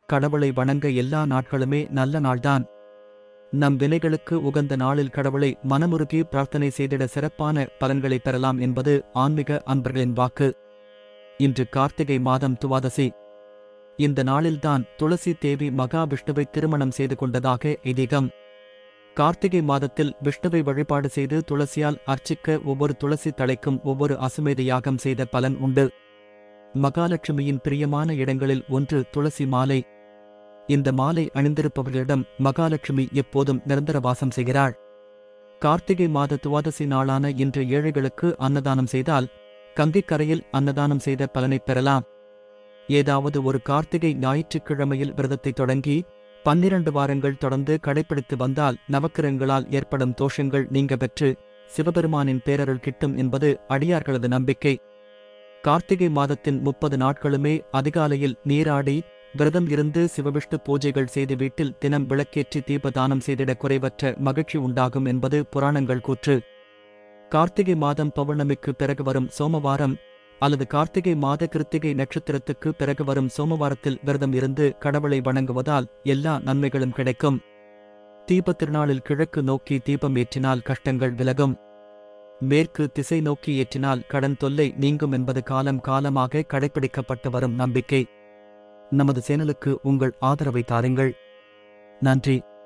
கடவுளை வணங்க எல்லா நாட்களுமே நல்ல நாள்தான் நம் வினைகளுக்கு உகந்த நாளில் கடவுளை மனமுருகி பிரார்த்தனை செய்திட சிறப்பான பலன்களை பெறலாம் என்பது ஆன்மீக அன்பர்களின் வாக்கு இன்று கார்த்திகை மாதம் துவாதசி இந்த நாளில்தான் துளசி தேவி மகா விஷ்ணுவை திருமணம் செய்து கொண்டதாக ஐதீகம் கார்த்திகை மாதத்தில் விஷ்ணுவை வழிபாடு செய்து துளசியால் அர்ச்சிக்க ஒவ்வொரு துளசி தலைக்கும் ஒவ்வொரு அசுமேத யாகம் செய்த பலன் உண்டு மகாலட்சுமியின் பிரியமான இடங்களில் ஒன்று துளசி மாலை இந்த மாலை அணிந்திருப்பவர்களிடம் மகாலட்சுமி எப்போதும் நிரந்தர வாசம் செய்கிறாள் கார்த்திகை மாத துவாதசி நாளான இன்று ஏழைகளுக்கு அன்னதானம் செய்தால் கங்கைக்கரையில் அன்னதானம் செய்த பலனைப் பெறலாம் ஏதாவது ஒரு கார்த்திகை ஞாயிற்றுக்கிழமையில் விரதத்தை தொடங்கி பன்னிரண்டு வாரங்கள் தொடர்ந்து கடைப்பிடித்து வந்தால் நவக்கிரகங்களால் ஏற்படும் தோஷங்கள் நீங்க பெற்று சிவபெருமானின் பேரருள் கிட்டும் என்பது அடியார்களது நம்பிக்கை கார்த்திகை மாதத்தின் முப்பது நாட்களுமே அதிகாலையில் நீராடி விரதம் இருந்து சிவவிஷ்ணு பூஜைகள் செய்து வீட்டில் தினம் விளக்கேற்றி தீபதானம் செய்திட குறைவற்ற மகிழ்ச்சி உண்டாகும் என்பது புராணங்கள் கூற்று கார்த்திகை மாதம் பௌர்ணமிக்கு பிறகு வரும் சோமவாரம் அல்லது கார்த்திகை மாத கிருத்திகை நட்சத்திரத்துக்கு பிறகு வரும் சோமவாரத்தில் விரதம் இருந்து கடவுளை வணங்குவதால் எல்லா நன்மைகளும் கிடைக்கும் தீபத் திருநாளில் கிழக்கு நோக்கி தீபம் ஏற்றினால் கஷ்டங்கள் விலகும் மேற்கு திசை நோக்கி ஏற்றினால் கடன் தொல்லை நீங்கும் என்பது காலம் காலமாக கடைப்பிடிக்கப்பட்டு வரும் நம்பிக்கை நமது சேனலுக்கு உங்கள் ஆதரவை தாருங்கள் நன்றி